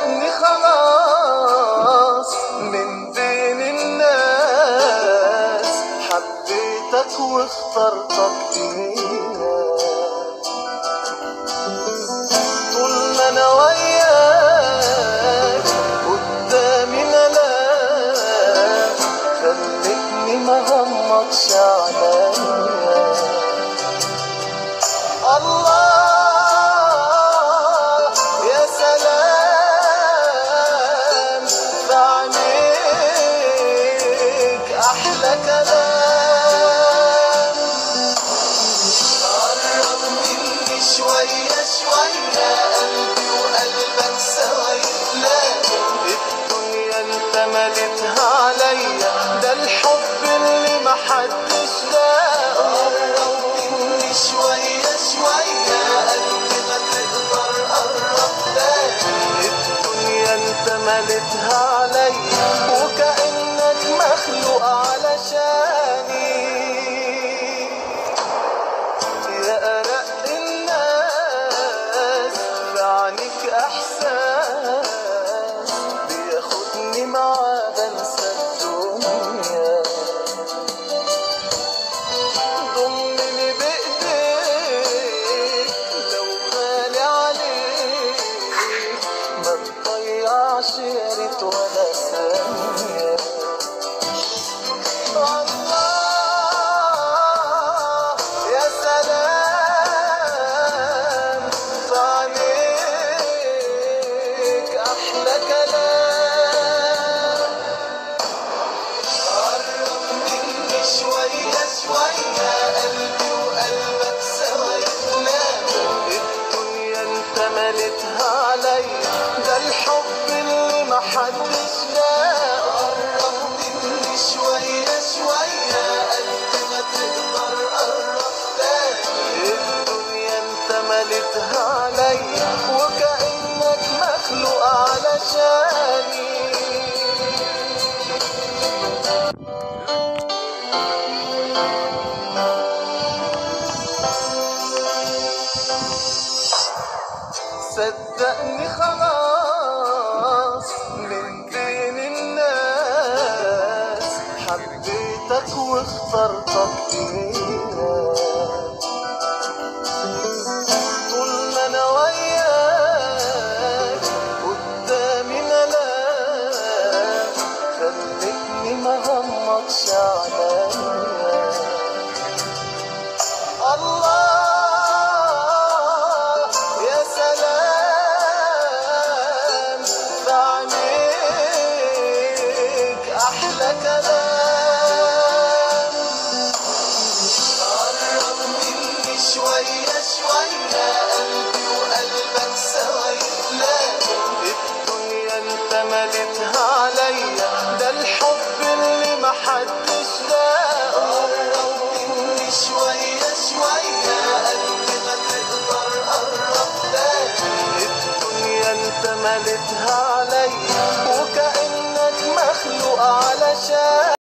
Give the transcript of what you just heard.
صدقني خلاص من بين الناس حبيتك واخترتك ليا طول ما انا وياك قدامي ملاك خلتني ما همكش عليا الله يا سلام في عينيك احلى كلام قرب مني شوية شوية قلبي وقلبك سوا يتلاقوا الدنيا انت مليتها عليا ده الحب اللي محدش لاقه قرب مني شوية شوية قلبي ما تقدر قرب تاني الدنيا انت مليتها عليا وكأنك مخلوق علشاني يا أرق الناس بعينك إحساس بياخدني معاه بنسى الدنيا ضمني بإيديك لو غالي عليك ما تضيعش يا ريت ولا ثانية الله يا سلام في عينيك أحلى كلام قرب مني شوية شوية قلبي وقلبك سوا يتلاقوا الدنيا انت مليتها عليا ده الحب اللي محدش لاقه قرب مني شوية شوية قلبي ما تقدر قرب تاني الدنيا انت مليتها عليا وكأنك مخلوق علشاني صدقني خلاص من بين الناس حبيتك واخترتك ليا طول ما انا وياك قدامي ملاك خلتني ما همكش عليا الله يا سلام في عينيك احلى كلام قرب مني شوية شوية قلبي وقلبك سوا يتلاقوا الدنيا انت مليتها عليا ده الحب اللي محدش لاقه قرب مني شوية شوية قلبي ما تقدر قرب تاني الدنيا انت مليتها عليا وكأنك مخلوق علشان